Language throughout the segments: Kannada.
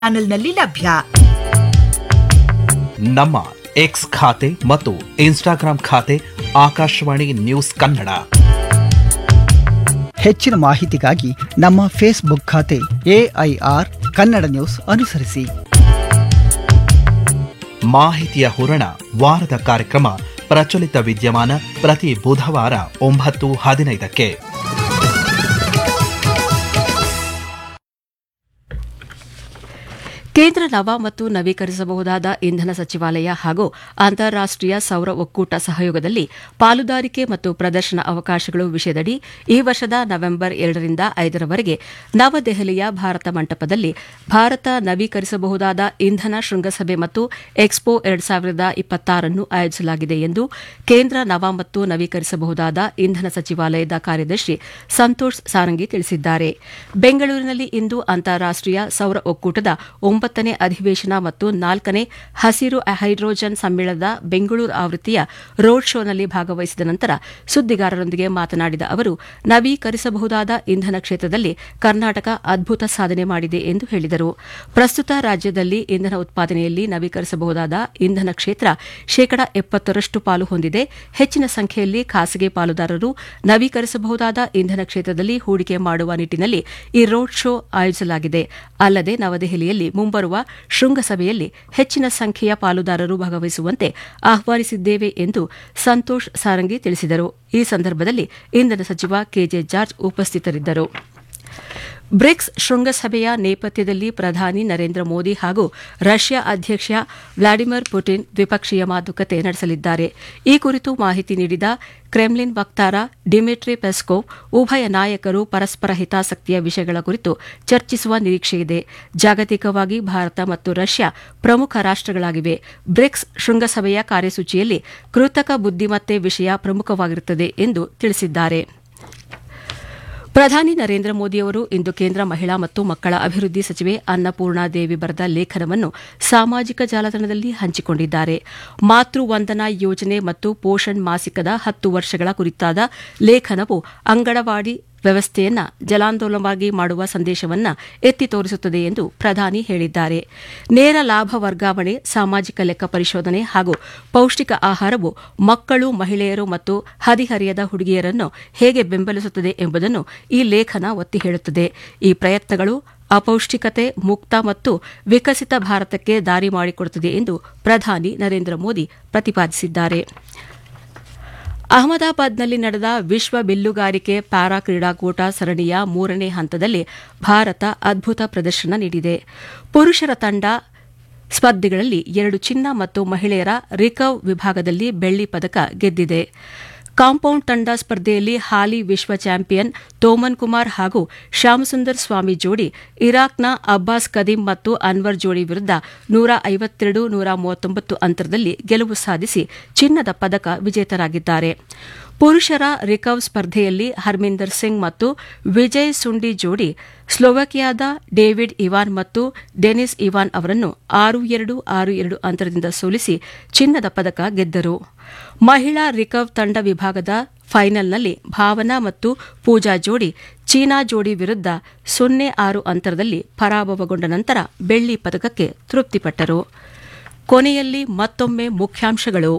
ಚಾನೆಲ್ನಲ್ಲಿ ಲಭ್ಯ ನಮ್ಮ ಎಕ್ಸ್ ಖಾತೆ ಮತ್ತು ಇನ್ಸ್ಟಾಗ್ರಾಂ ಖಾತೆ ಆಕಾಶವಾಣಿ ನ್ಯೂಸ್ ಕನ್ನಡ ಹೆಚ್ಚಿನ ಮಾಹಿತಿಗಾಗಿ ನಮ್ಮ ಫೇಸ್ಬುಕ್ ಖಾತೆ ಎಐಆರ್ ಕನ್ನಡ ನ್ಯೂಸ್ ಅನುಸರಿಸಿ ಮಾಹಿತಿಯ ಹೂರಣ ವಾರದ ಕಾರ್ಯಕ್ರಮ ಪ್ರಚಲಿತ ವಿದ್ಯಮಾನ ಪ್ರತಿ ಬುಧವಾರ ಒಂಬತ್ತು ಹದಿನೈದಕ್ಕೆ ಕೇಂದ್ರ ನವ ಮತ್ತು ನವೀಕರಿಸಬಹುದಾದ ಇಂಧನ ಸಚಿವಾಲಯ ಹಾಗೂ ಅಂತಾರಾಷ್ಟೀಯ ಸೌರ ಒಕ್ಕೂಟ ಸಹಯೋಗದಲ್ಲಿ ಪಾಲುದಾರಿಕೆ ಮತ್ತು ಪ್ರದರ್ಶನ ಅವಕಾಶಗಳು ವಿಷಯದಡಿ ಈ ವರ್ಷದ ನವೆಂಬರ್ ಎರಡರಿಂದ ಐದರವರೆಗೆ ನವದೆಹಲಿಯ ಭಾರತ ಮಂಟಪದಲ್ಲಿ ಭಾರತ ನವೀಕರಿಸಬಹುದಾದ ಇಂಧನ ಶೃಂಗಸಭೆ ಮತ್ತು ಎಕ್ಸ್ಪೋ ಎರಡು ಸಾವಿರದ ಇಪ್ಪತ್ತಾರನ್ನು ಆಯೋಜಿಸಲಾಗಿದೆ ಎಂದು ಕೇಂದ್ರ ನವ ಮತ್ತು ನವೀಕರಿಸಬಹುದಾದ ಇಂಧನ ಸಚಿವಾಲಯದ ಕಾರ್ಯದರ್ಶಿ ಸಂತೋಷ್ ಸಾರಂಗಿ ತಿಳಿಸಿದ್ದಾರೆ ಬೆಂಗಳೂರಿನಲ್ಲಿ ಇಂದು ಅಂತಾರಾಷ್ಟೀಯ ಸೌರ ಒಕ್ಕೂಟದ ಒಂಬತ್ತನೇ ಅಧಿವೇಶನ ಮತ್ತು ನಾಲ್ಕನೇ ಹಸಿರು ಹೈಡ್ರೋಜನ್ ಸಮ್ಮೇಳನದ ಬೆಂಗಳೂರು ಆವೃತ್ತಿಯ ರೋಡ್ ಶೋನಲ್ಲಿ ಭಾಗವಹಿಸಿದ ನಂತರ ಸುದ್ದಿಗಾರರೊಂದಿಗೆ ಮಾತನಾಡಿದ ಅವರು ನವೀಕರಿಸಬಹುದಾದ ಇಂಧನ ಕ್ಷೇತ್ರದಲ್ಲಿ ಕರ್ನಾಟಕ ಅದ್ಭುತ ಸಾಧನೆ ಮಾಡಿದೆ ಎಂದು ಹೇಳಿದರು ಪ್ರಸ್ತುತ ರಾಜ್ಯದಲ್ಲಿ ಇಂಧನ ಉತ್ಪಾದನೆಯಲ್ಲಿ ನವೀಕರಿಸಬಹುದಾದ ಇಂಧನ ಕ್ಷೇತ್ರ ಶೇಕಡಾ ಎಪ್ಪತ್ತರಷ್ಟು ಪಾಲು ಹೊಂದಿದೆ ಹೆಚ್ಚಿನ ಸಂಖ್ಯೆಯಲ್ಲಿ ಖಾಸಗಿ ಪಾಲುದಾರರು ನವೀಕರಿಸಬಹುದಾದ ಇಂಧನ ಕ್ಷೇತ್ರದಲ್ಲಿ ಹೂಡಿಕೆ ಮಾಡುವ ನಿಟ್ಟಿನಲ್ಲಿ ಈ ರೋಡ್ ಶೋ ಆಯೋಜಿಸಲಾಗಿದೆ ಅಲ್ಲದೆ ನವದೆಹಲಿಯಲ್ಲಿ ಮುಂಬರುವ ಶೃಂಗಸಭೆಯಲ್ಲಿ ಹೆಚ್ಚಿನ ಸಂಖ್ಯೆಯ ಪಾಲುದಾರರು ಭಾಗವಹಿಸುವಂತೆ ಆಹ್ವಾನಿಸಿದ್ದೇವೆ ಎಂದು ಸಂತೋಷ್ ಸಾರಂಗಿ ತಿಳಿಸಿದರು ಈ ಸಂದರ್ಭದಲ್ಲಿ ಇಂಧನ ಸಚಿವ ಕೆಜೆ ಜಾರ್ಜ್ ಉಪಸ್ಥಿತರಿದ್ದರು ಬ್ರಿಕ್ಸ್ ಶೃಂಗಸಭೆಯ ನೇಪಥ್ಯದಲ್ಲಿ ಪ್ರಧಾನಿ ನರೇಂದ್ರ ಮೋದಿ ಹಾಗೂ ರಷ್ಯಾ ಅಧ್ಯಕ್ಷ ವ್ಲಾಡಿಮಿರ್ ಪುಟಿನ್ ದ್ವಿಪಕ್ಷೀಯ ಮಾತುಕತೆ ನಡೆಸಲಿದ್ದಾರೆ ಈ ಕುರಿತು ಮಾಹಿತಿ ನೀಡಿದ ಕ್ರೆಮ್ಲಿನ್ ವಕ್ತಾರ ಡಿಮಿಟ್ರಿ ಪೆಸ್ಕೋವ್ ಉಭಯ ನಾಯಕರು ಪರಸ್ಪರ ಹಿತಾಸಕ್ತಿಯ ವಿಷಯಗಳ ಕುರಿತು ಚರ್ಚಿಸುವ ನಿರೀಕ್ಷೆಯಿದೆ ಜಾಗತಿಕವಾಗಿ ಭಾರತ ಮತ್ತು ರಷ್ಯಾ ಪ್ರಮುಖ ರಾಷ್ಟಗಳಾಗಿವೆ ಬ್ರಿಕ್ಸ್ ಶೃಂಗಸಭೆಯ ಕಾರ್ಯಸೂಚಿಯಲ್ಲಿ ಕೃತಕ ಬುದ್ದಿಮತ್ತೆ ವಿಷಯ ಪ್ರಮುಖವಾಗಿರುತ್ತದೆ ಎಂದು ತಿಳಿಸಿದ್ದಾರೆ ಪ್ರಧಾನಿ ನರೇಂದ್ರ ಮೋದಿಯವರು ಇಂದು ಕೇಂದ್ರ ಮಹಿಳಾ ಮತ್ತು ಮಕ್ಕಳ ಅಭಿವೃದ್ಧಿ ಸಚಿವೆ ಅನ್ನಪೂರ್ಣಾ ದೇವಿ ಬರೆದ ಲೇಖನವನ್ನು ಸಾಮಾಜಿಕ ಜಾಲತಾಣದಲ್ಲಿ ಹಂಚಿಕೊಂಡಿದ್ದಾರೆ ಮಾತೃ ವಂದನಾ ಯೋಜನೆ ಮತ್ತು ಪೋಷಣ್ ಮಾಸಿಕದ ಹತ್ತು ವರ್ಷಗಳ ಕುರಿತಾದ ಲೇಖನವು ಅಂಗನವಾಡಿ ವ್ಯವಸ್ಥೆಯನ್ನ ಜಲಾಂದೋಲನವಾಗಿ ಮಾಡುವ ಸಂದೇಶವನ್ನ ಎತ್ತಿ ತೋರಿಸುತ್ತದೆ ಎಂದು ಪ್ರಧಾನಿ ಹೇಳಿದ್ದಾರೆ ನೇರ ಲಾಭ ವರ್ಗಾವಣೆ ಸಾಮಾಜಿಕ ಲೆಕ್ಕ ಪರಿಶೋಧನೆ ಹಾಗೂ ಪೌಷ್ಟಿಕ ಆಹಾರವು ಮಕ್ಕಳು ಮಹಿಳೆಯರು ಮತ್ತು ಹದಿಹರಿಯದ ಹುಡುಗಿಯರನ್ನು ಹೇಗೆ ಬೆಂಬಲಿಸುತ್ತದೆ ಎಂಬುದನ್ನು ಈ ಲೇಖನ ಒತ್ತಿ ಹೇಳುತ್ತದೆ ಈ ಪ್ರಯತ್ನಗಳು ಅಪೌಷ್ಟಿಕತೆ ಮುಕ್ತ ಮತ್ತು ವಿಕಸಿತ ಭಾರತಕ್ಕೆ ದಾರಿ ಮಾಡಿಕೊಡುತ್ತದೆ ಎಂದು ಪ್ರಧಾನಿ ನರೇಂದ್ರ ಮೋದಿ ಪ್ರತಿಪಾದಿಸಿದ್ದಾರೆ ಅಹಮದಾಬಾದ್ನಲ್ಲಿ ನಡೆದ ವಿಶ್ವ ಬಿಲ್ಲುಗಾರಿಕೆ ಪ್ಯಾರಾ ಕ್ರೀಡಾಕೂಟ ಸರಣಿಯ ಮೂರನೇ ಹಂತದಲ್ಲಿ ಭಾರತ ಅದ್ಭುತ ಪ್ರದರ್ಶನ ನೀಡಿದೆ ಪುರುಷರ ತಂಡ ಸ್ಪರ್ಧೆಗಳಲ್ಲಿ ಎರಡು ಚಿನ್ನ ಮತ್ತು ಮಹಿಳೆಯರ ರಿಕರ್ವ್ ವಿಭಾಗದಲ್ಲಿ ಬೆಳ್ಳಿ ಪದಕ ಗೆದ್ದಿದೆ ಕಾಂಪೌಂಡ್ ತಂಡ ಸ್ಪರ್ಧೆಯಲ್ಲಿ ಹಾಲಿ ವಿಶ್ವ ಚಾಂಪಿಯನ್ ತೋಮನ್ ಕುಮಾರ್ ಹಾಗೂ ಶ್ಯಾಮಸುಂದರ್ ಸ್ವಾಮಿ ಜೋಡಿ ಇರಾಕ್ನ ಅಬ್ಬಾಸ್ ಕದೀಂ ಮತ್ತು ಅನ್ವರ್ ಜೋಡಿ ವಿರುದ್ಧ ನೂರ ಐವತ್ತೆರಡು ನೂರ ಮೂವತ್ತೊಂಬತ್ತು ಅಂತರದಲ್ಲಿ ಗೆಲುವು ಸಾಧಿಸಿ ಚಿನ್ನದ ಪದಕ ವಿಜೇತರಾಗಿದ್ದಾರೆ ಪುರುಷರ ರಿಕರ್ವ್ ಸ್ಪರ್ಧೆಯಲ್ಲಿ ಹರ್ಮಿಂದರ್ ಸಿಂಗ್ ಮತ್ತು ವಿಜಯ್ ಸುಂಡಿ ಜೋಡಿ ಸ್ಲೋವಕಿಯಾದ ಡೇವಿಡ್ ಇವಾನ್ ಮತ್ತು ಡೆನಿಸ್ ಇವಾನ್ ಅವರನ್ನು ಆರು ಎರಡು ಆರು ಎರಡು ಅಂತರದಿಂದ ಸೋಲಿಸಿ ಚಿನ್ನದ ಪದಕ ಗೆದ್ದರು ಮಹಿಳಾ ರಿಕರ್ವ್ ತಂಡ ವಿಭಾಗದ ಫೈನಲ್ನಲ್ಲಿ ಭಾವನಾ ಮತ್ತು ಪೂಜಾ ಜೋಡಿ ಚೀನಾ ಜೋಡಿ ವಿರುದ್ಧ ಸೊನ್ನೆ ಆರು ಅಂತರದಲ್ಲಿ ಪರಾಭವಗೊಂಡ ನಂತರ ಬೆಳ್ಳಿ ಪದಕಕ್ಕೆ ತೃಪ್ತಿಪಟ್ಟರು ಕೊನೆಯಲ್ಲಿ ಮತ್ತೊಮ್ಮೆ ಮುಖ್ಯಾಂಶಗಳು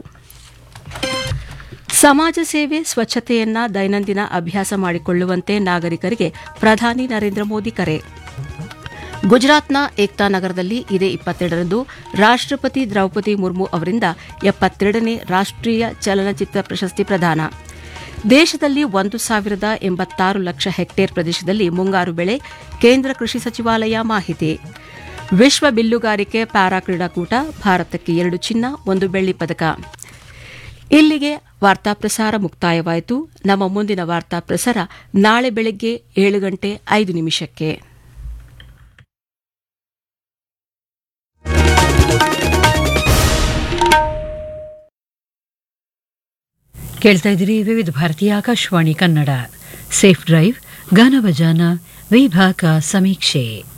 ಸಮಾಜ ಸೇವೆ ಸ್ವಚ್ಛತೆಯನ್ನ ದೈನಂದಿನ ಅಭ್ಯಾಸ ಮಾಡಿಕೊಳ್ಳುವಂತೆ ನಾಗರಿಕರಿಗೆ ಪ್ರಧಾನಿ ನರೇಂದ್ರ ಮೋದಿ ಕರೆ ಗುಜರಾತ್ನ ಏಕ್ತಾ ನಗರದಲ್ಲಿ ಇದೇ ಇಪ್ಪತ್ತೆರಡರಂದು ರಾಷ್ಟಪತಿ ದ್ರೌಪದಿ ಮುರ್ಮು ಅವರಿಂದ ಎಪ್ಪತ್ತೆರಡನೇ ರಾಷ್ಟೀಯ ಚಲನಚಿತ್ರ ಪ್ರಶಸ್ತಿ ಪ್ರದಾನ ದೇಶದಲ್ಲಿ ಒಂದು ಸಾವಿರದ ಎಂಬತ್ತಾರು ಲಕ್ಷ ಹೆಕ್ಟೇರ್ ಪ್ರದೇಶದಲ್ಲಿ ಮುಂಗಾರು ಬೆಳೆ ಕೇಂದ್ರ ಕೃಷಿ ಸಚಿವಾಲಯ ಮಾಹಿತಿ ವಿಶ್ವ ಬಿಲ್ಲುಗಾರಿಕೆ ಪ್ಯಾರಾ ಕ್ರೀಡಾಕೂಟ ಭಾರತಕ್ಕೆ ಎರಡು ಚಿನ್ನ ಒಂದು ಬೆಳ್ಳಿ ಪದಕ ಇಲ್ಲಿಗೆ ವಾರ್ತಾ ಪ್ರಸಾರ ಮುಕ್ತಾಯವಾಯಿತು ನಮ್ಮ ಮುಂದಿನ ವಾರ್ತಾ ಪ್ರಸಾರ ನಾಳೆ ಬೆಳಗ್ಗೆ ಏಳು ಗಂಟೆ ಐದು ನಿಮಿಷಕ್ಕೆ ಕೇಳ್ತಾ ಇದ್ದೀರಿ ವಿವಿಧ ಭಾರತೀಯ ಆಕಾಶವಾಣಿ ಕನ್ನಡ ಸೇಫ್ ಡ್ರೈವ್ ಗಾನ ಭಜಾನ ವಿಭಾಗ ಸಮೀಕ್ಷೆ